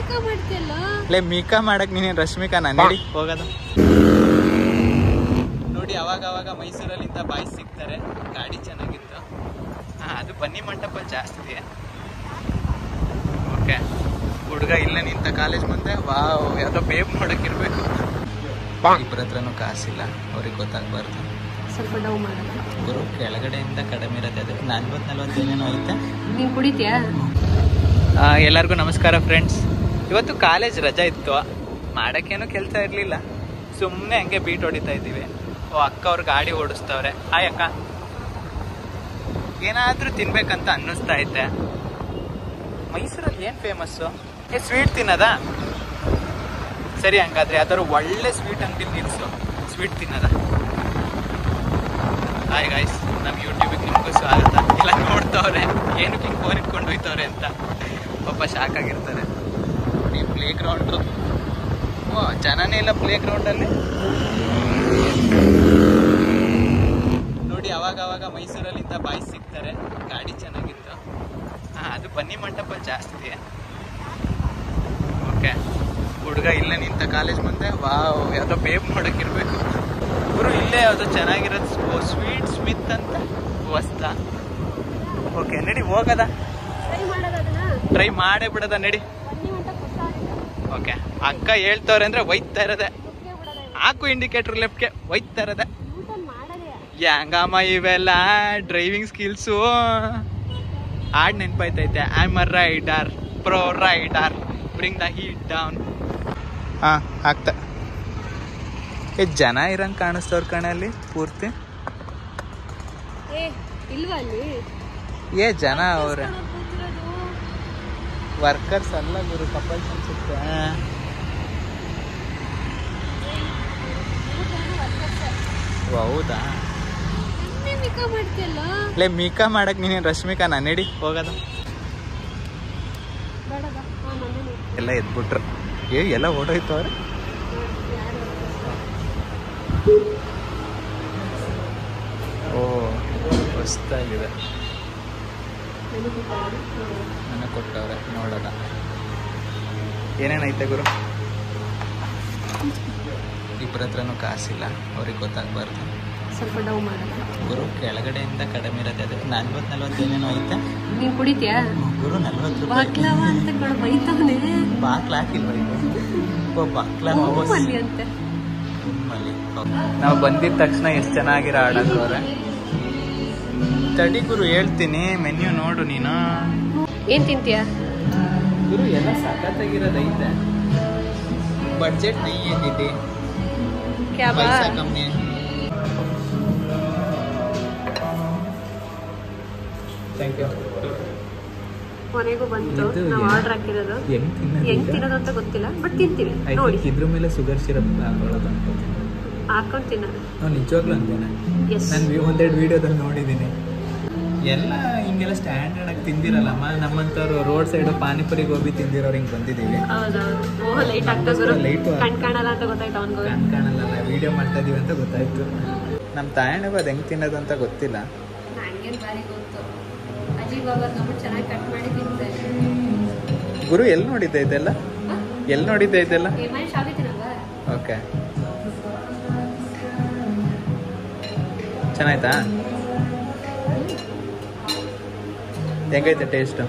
ಮಿಕ್ಕ ಮಾಡ್ತಿಯಲ್ಲ ಲೇ ಮೀಕಾ ಮಾಡಕ್ ನೀನೇನು ರಶ್ಮಿಕಾ ನಾನು ನಡಿ ಹೋಗೋದು ನೋಡಿ ಅವಾಗ ಅವಾಗ ಮೈಸೂರಲ್ಲಿ ಇಂಥ ಬಾಯ್ಸ್ ಸಿಗ್ತಾರೆ ಗಾಡಿ ಚೆನ್ನಾಗಿತ್ತು ಹಾಂ ಅದು ಬನ್ನಿ ಮಂಟಪ ಜಾಸ್ತಿ ಓಕೆ ಹುಡುಗ ಇಲ್ಲೇ ನಿಂತ ಕಾಲೇಜ್ ಮುಂದೆ ವಾವ್ ಯಾವುದೋ ಬೇಬ್ ನೋಡಕ್ಕಿರ್ಬೇಕು ಇಬ್ಬರ ಹತ್ರನೂ ಕಾಸಿಲ್ಲ ಅವ್ರಿಗೆ ಗೊತ್ತಾಗ್ಬಾರ್ದು ಸ್ವಲ್ಪ ಡೌ ಮಾಡಲ್ಲ ಗುರು ಕೆಳಗಡೆಯಿಂದ ಕಡಿಮೆ ಇರುತ್ತೆ ಅದು ನಲ್ವತ್ತು ನಲ್ವತ್ತು ಏನೇನೋ ಐತೆ ನೀನ್ ಕುಡಿತೀಯಾ ಆ, ಎಲ್ಲರಿಗೂ ನಮಸ್ಕಾರ ಫ್ರೆಂಡ್ಸ್ ಇವತ್ತು ಕಾಲೇಜ್ ರಜಾ ಇತ್ತು ಮಾಡೋಕ್ಕೇನು ಕೆಲಸ ಇರಲಿಲ್ಲ ಸುಮ್ಮನೆ ಹಂಗೆ ಬೀಟ್ ಹೊಡಿತಾ ಇದ್ದೀವಿ ಓ ಅಕ್ಕ ಅವ್ರು ಗಾಡಿ ಓಡಿಸ್ತವ್ರೆ ಹಾಯ್ ಅಕ್ಕ ಏನಾದರೂ ತಿನ್ಬೇಕಂತ ಅನ್ನಿಸ್ತಾ ಐತೆ ಮೈಸೂರಲ್ಲಿ ಏನು ಫೇಮಸ್ಸು ಏ ಸ್ವೀಟ್ ತಿನ್ನೋದಾ ಸರಿ ಹಂಗಾದ್ರೆ ಯಾವ್ದಾದ್ರು ಒಳ್ಳೆ ಸ್ವೀಟ್ ಅಂಗಡಿ ನಿಲ್ಸು ಸ್ವೀಟ್ ತಿನ್ನೋದಾ ಹಾಯ್ ಗಾಯ್ಸ್ ನಮ್ಮ ಯೂಟ್ಯೂಬಿಗೆ ನಿಮಗೂ ಸ್ವಾಗತ ಎಲ್ಲ ನೋಡ್ತವ್ರೆ ಏನಕ್ಕೆ ಹಿಂಗೆ ಫೋನ್ ಇಟ್ಕೊಂಡು ಹೋಯ್ತವ್ರೆ ಅಂತ ಪಾಪ ಶಾಕ್ ಆಗಿರ್ತಾರೆ ಈ ಪ್ಲೇ ಗ್ರೌಂಡು ಓ ಜನನೇ ಇಲ್ಲ ಪ್ಲೇ ಗ್ರೌಂಡಲ್ಲಿ ನೋಡಿ ಅವಾಗ ಅವಾಗ ಮೈಸೂರಲ್ಲಿ ಇಂಥ ಬಾಯ್ಸ್ ಸಿಗ್ತಾರೆ ಗಾಡಿ ಚೆನ್ನಾಗಿತ್ತು ಹಾಂ ಅದು ಬನ್ನಿ ಮಂಟಪ ಜಾಸ್ತಿ ಓಕೆ ಹುಡುಗ ಇಲ್ಲೇ ನಿಂತ ಕಾಲೇಜ್ ಮುಂದೆ ವಾವ್ ಯಾವುದೋ ಬೇಬ್ ನೋಡಕ್ಕಿರ್ಬೇಕು ಗುರು ಇಲ್ಲೇ ಯಾವುದೋ ಚೆನ್ನಾಗಿರೋದು ಸ್ವೀಟ್ ಸ್ಮಿತ್ ಅಂತ ವಸ್ತ ಓಕೆ ನಡಿ ಹೋಗದ ಟ್ರೈ ಮಾಡೋದನ್ನ ಟ್ರೈ ಮಾಡೇ ಬಿಡದ ನಡಿ ಬನ್ನಿ ಅಂತ ಗೊತ್ತಾಗಿಲ್ಲ ಓಕೆ ಅಕ್ಕ ಹೇಳ್ತವ್ರೆ ಅಂದ್ರೆ ಒಯ್ತಾ ಇರೋದೆ ಒಪ್ಪಿಗೆ ಬಿಡೋದ ಹಾಕು ಇಂಡಿಕೇಟರ್ ಲೆಫ್ಟ್ಗೆ ಒಯ್ತಾ ಇರೋದೆ ಯೂಟರ್ನ್ ಮಾಡದೆ ಹೆಂಗಮ್ಮ ಇವೆಲ್ಲ ಡ್ರೈವಿಂಗ್ ಸ್ಕಿಲ್ಸು ಹಾಡ್ ನೆನ್ಪಾಯ್ತೈತೆ I am a rider pro rider bring the heat down ಹಾ ಆಗ್ತಾ ಏ ಜನ ಇರಂಗ್ ಕಾಣಿಸ್ತವ್ರ ಕಣಲ್ಲಿ ಪೂರ್ತಿ ಏ ಇಲ್ವಾ ಅಲ್ಲಿ ಏ ಜನ ಅವ್ರೆ ಕೂತ್ಕೊಳ್ಳೋದು ಕೂತಿರೋದು. ವರ್ಕರ್ಸ್ ಅಲ್ಲ ಗುರು ಕಪಲ್ಸ್ ಅನ್ಸುತ್ತೆ ಊಟನೂ ವರ್ಕರ್ಸೇ. ಓ, ಹೌದಾ ನಿನ್ನೆ ಮಿಕ್ಕ ಮಾಡ್ತಿಯಲ್ಲ ಲೇ ಮೀಕಾ ಮಾಡಕ್ ನೀನೇನು ರಶ್ಮಿಕಾ ನಾನು ನಡಿ ಹೋಗೋದು ಬೇಡದ ಹಾ ನನ್ನೇ ಎಲ್ಲ ಎದ್ಬಿಟ್ರು ಏ ಎಲ್ಲ ಓಡೋಯ್ತವ್ರೆ ಓ ಹೊಸ್ತಾಗಿದೆ ನನಗೆ ಕೊಟ್ಟವ್ರೆ ನೋಡೋದ ಏನೇನೈತೆ ಗುರು ಇಬ್ಬರ ಹತ್ರನೂ ಕಾಸಿಲ್ಲ ಅವ್ರಿಗೆ ಗೊತ್ತಾಗ್ಬಾರ್ದು ಸ್ವಲ್ಪ ಡೌ ಮಾಡಲ್ಲ ಗುರು ಕೆಳಗಡೆಯಿಂದ ಕಡಿಮೆ ಇರುತ್ತೆ ಅದು ನಲ್ವತ್ತು ನಲ್ವತ್ತು ಏನೇನೋ ಐತೆ ನೀನ್ ಕುಡಿತೀಯಾ ಗುರು ನಲ್ವತ್ತು ರೂಪಾಯಿ ಬಾಕ್ಲವ ಅಂತ ಕಣ ಬೈತಾವನೆ ಬಾಕ್ಲ ಹಾಕಿಲ್ವ ಇದು ಓ ಬಾಕ್ಲ ಅಲ್ಲಿ ಅಂತೆ ನಾವು ಬಂದಿದ ತಕ್ಷಣ ಎಷ್ಟು ಚೆನ್ನಾಗಿರೋ ಆಡಕ್ಕವ್ರೆ ತಡಿ ಗುರು ಹೇಳ್ತೀನಿ ಮೆನ್ಯೂ ನೋಡು ನೀನು ಏನ್ ತಿಂತೀಯಾ ಗುರು ಎಲ್ಲ ಸಖತ್ತಾಗಿರೋದೈತೆ ಬಡ್ಜೆಟ್ ನೈ ಏನಿದೆ ಕ್ಯಾ ಬಾ ಪೈಸಾ ಕಮ್ಮಿ ಥ್ಯಾಂಕ್ ಯು ಕೊನೆಗೂ ಬಂತು ಇದು ನಾವು ಏನು? ಆರ್ಡರ್ ಹಾಕಿರೋದು ಹೆಂಗ್ ಹೆಂಗ್ ತಿನ್ನೋದು ಅಂತ ಗೊತ್ತಿಲ್ಲ ಬಟ್ ತಿಂತೀವಿ ಐ ನೋಡಿ ಥಿಂಕ್ ಇದ್ರ ಮೇಲೆ ಶುಗರ್ ಸಿರಪ್ ಹಾಕೊಳ್ಳೋದು ಅನ್ಕೋತೀನಿ ಹಾಕೊಂಡ್ ತಿನ್ನೋದು ನಾವು ನಿಜವಾಗ್ಲೂ ಅಂತೇನೆ ಎಸ್ ನಾನು ಒಂದೆರಡು ವಿಡಿಯೋದಲ್ಲಿ ನೋಡಿದ್ದೀನಿ ಎಲ್ಲ ಹಿಂಗೆಲ್ಲ ಸ್ಟ್ಯಾಂಡರ್ಡ್ ಆಗಿ ತಿಂದಿರಲ್ಲಮ್ಮ ನಮ್ಮಂಥವ್ರು ರೋಡ್ ಸೈಡ್ ಪಾನಿಪುರಿ ಗೋಬಿ ತಿಂದಿರೋರು ಹಿಂಗೆ ಬಂದಿದ್ದೀವಿ ಹೌದೌದು ಓಹ್ ಲೈಟ್ ಆಗ್ತಾ ಗುರು Light ಆಗ್ತಾ. ಕಣ್ ಕಾಣಲ್ಲ ಅಂತ ಗೊತ್ತಾಯ್ತು ಅವನ್ಗೂ ಕಣ್ ಕಾಣಲ್ಲ ವಿಡಿಯೋ ಮಾಡ್ತಾ ಇದೀವಿ ಅಂತ ಗೊತ್ತಾಯ್ತು ನಮ್ಮ ತಾಯಣ್ಣಗೂ ಅದು ಹೆಂಗೆ ತಿನ್ನೋದು ಅಂತ ಗೊತ್ತಿಲ್ಲ ನಂಗೇನ್ ಬಾರಿ ಗೊತ್ತು ಅಜ್ಜಿ ಬಾಬಾ ನೋಡ್ಬಿಟ್ಟು ಚೆನ್ನಾಗಿ ಕಟ್ ಮಾಡಿ ತಿಂತಾರೆ ಗುರು ಎಲ್ಲಿ ನೋಡಿದ್ದೆ ಇದೆಲ್ಲ ಎಲ್ಲಿ ನೋಡಿದ್ದೆ ಇದೆಲ್ಲ ಏ ಮನೆ ಶಾವಿ ತಿನ್ನಲ್ವಾ ಓಕೆ ಚೆನ್ನಾಯ್ತಾ ಹೆಂಗೈತೆ ಟೇಸ್ಟು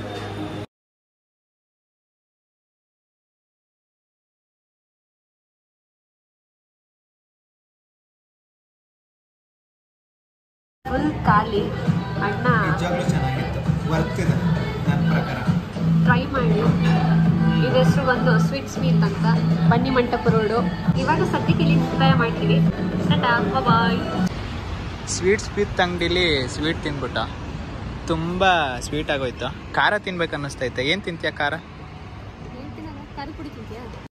ಫುಲ್ ಖಾಲಿ ಅಣ್ಣ ನಿಜವಾಗ್ಲೂ ಚೆನ್ನಾಗಿತ್ತು ವರ್ತ್ ಇದೆ ನನ್ನ ಪ್ರಕಾರ ಟ್ರೈ ಮಾಡಿ ಇದ್ರ ಹೆಸರು ಬಂದು ಸ್ವೀಟ್ ಸ್ವೀಟ್ ಅಂತ ಬನ್ನಿ ಮಂಟಪ ರೋಡು ಇವಾಗ ಸದ್ಯಕ್ಕೆ ಇಲ್ಲಿ ಮುಕ್ತಾಯ ಮಾಡ್ತೀವಿ ಟಾಟಾ ಬಾಯ್ ಸ್ವೀಟ್ ಸ್ವೀಟ್ ಅಂಗಡಿಲಿ ಸ್ವೀಟ್ ತಿನ್ಬಿಟ್ಟ ತುಂಬ ಸ್ವೀಟ್ ಆಗೋಯ್ತು ಖಾರ ತಿನ್ಬೇಕು ಅನ್ನಿಸ್ತೈತೆ ಏನು ತಿಂತೀಯ ಖಾರ ಖಾರ ಪುಡಿ ತಿಂತೀಯಾ